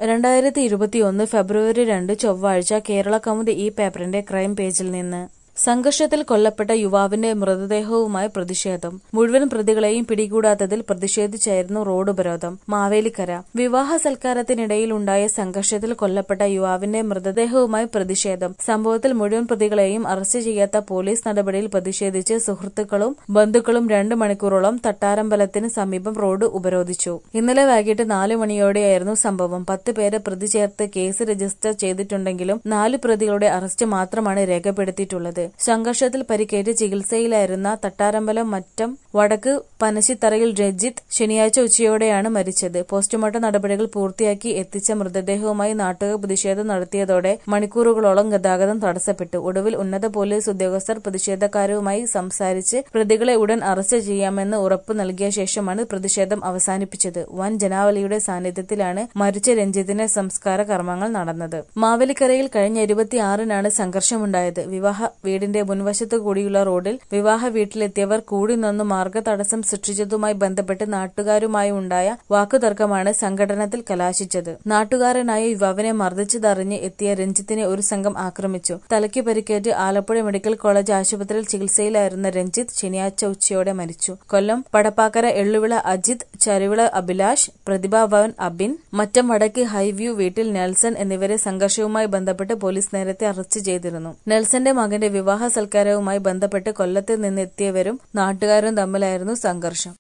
രണ്ടായിരത്തി ഇരുപത്തിയൊന്ന് ഫെബ്രുവരി രണ്ട് ചൊവ്വാഴ്ച കേരളകൗമുദി ഈ പേപ്പറിന്റെ ക്രൈം പേജിൽ നിന്ന് സംഘർഷത്തിൽ കൊല്ലപ്പെട്ട യുവാവിന്റെ മൃതദേഹവുമായി പ്രതിഷേധം മുഴുവൻ പ്രതികളെയും പിടികൂടാത്തതിൽ പ്രതിഷേധിച്ചായിരുന്നു റോഡ് ഉപരോധം മാവേലിക്കര വിവാഹ സൽക്കാരത്തിനിടയിൽ ഉണ്ടായ സംഘർഷത്തിൽ കൊല്ലപ്പെട്ട യുവാവിന്റെ മൃതദേഹവുമായി പ്രതിഷേധം സംഭവത്തിൽ മുഴുവൻ പ്രതികളെയും അറസ്റ്റ് ചെയ്യാത്ത പോലീസ് നടപടിയിൽ പ്രതിഷേധിച്ച് സുഹൃത്തുക്കളും ബന്ധുക്കളും രണ്ട് മണിക്കൂറോളം തട്ടാരമ്പലത്തിന് സമീപം റോഡ് ഉപരോധിച്ചു ഇന്നലെ വൈകിട്ട് നാല് മണിയോടെയായിരുന്നു സംഭവം പത്ത് പേരെ പ്രതി ചേർത്ത് കേസ് രജിസ്റ്റർ ചെയ്തിട്ടുണ്ടെങ്കിലും നാല് പ്രതികളുടെ അറസ്റ്റ് മാത്രമാണ് രേഖപ്പെടുത്തിയിട്ടുള്ളത് സംഘർഷത്തിൽ പരിക്കേറ്റ് ചികിത്സയിലായിരുന്ന തട്ടാരമ്പലം മറ്റം വടക്ക് പനശിത്തറയിൽ രജിത്ത് ശനിയാഴ്ച ഉച്ചയോടെയാണ് മരിച്ചത് പോസ്റ്റ്മോർട്ടം നടപടികൾ പൂർത്തിയാക്കി എത്തിച്ച മൃതദേഹവുമായി നാട്ടുകാർ പ്രതിഷേധം നടത്തിയതോടെ മണിക്കൂറുകളോളം ഗതാഗതം തടസ്സപ്പെട്ടു ഒടുവിൽ ഉന്നത പോലീസ് ഉദ്യോഗസ്ഥർ പ്രതിഷേധക്കാരുമായി സംസാരിച്ച് പ്രതികളെ ഉടൻ അറസ്റ്റ് ചെയ്യാമെന്ന് ഉറപ്പു നൽകിയ ശേഷമാണ് പ്രതിഷേധം അവസാനിപ്പിച്ചത് വൻ ജനാവലിയുടെ സാന്നിധ്യത്തിലാണ് മരിച്ച രഞ്ജിത്തിന്റെ സംസ്കാര കർമ്മങ്ങൾ നടന്നത് മാവേലിക്കരയിൽ കഴിഞ്ഞ ഇരുപത്തിയാറിനാണ് സംഘർഷമുണ്ടായത് വിവാഹ വീടിന്റെ മുൻവശത്തു കൂടിയുള്ള റോഡിൽ വിവാഹ വീട്ടിലെത്തിയവർ കൂടി നിന്നു മാർഗ തടസ്സം സൃഷ്ടിച്ചതുമായി ബന്ധപ്പെട്ട് നാട്ടുകാരുമായി ഉണ്ടായ വാക്കുതർക്കമാണ് സംഘടനത്തിൽ കലാശിച്ചത് നാട്ടുകാരനായ യുവാവിനെ മർദ്ദിച്ചതറിഞ്ഞ് എത്തിയ രഞ്ജിത്തിനെ ഒരു സംഘം ആക്രമിച്ചു തലയ്ക്ക് പരിക്കേറ്റ് ആലപ്പുഴ മെഡിക്കൽ കോളേജ് ആശുപത്രിയിൽ ചികിത്സയിലായിരുന്ന രഞ്ജിത്ത് ശനിയാഴ്ച ഉച്ചയോടെ മരിച്ചു കൊല്ലം പടപ്പാക്കര എള്ളുവിള അജിത് ചരുവിള അഭിലാഷ് പ്രതിഭാഭവൻ അബിൻ മറ്റം വടക്ക് ഹൈവ്യൂ വീട്ടിൽ നെൽസൺ എന്നിവരെ സംഘർഷവുമായി ബന്ധപ്പെട്ട് പോലീസ് നേരത്തെ അറസ്റ്റ് ചെയ്തിരുന്നു നെൽസന്റെ മകന്റെ വിവാഹ സൽക്കാരവുമായി ബന്ധപ്പെട്ട് കൊല്ലത്ത് നിന്നെത്തിയവരും നാട്ടുകാരും തമ്മിലായിരുന്നു സംഘർഷം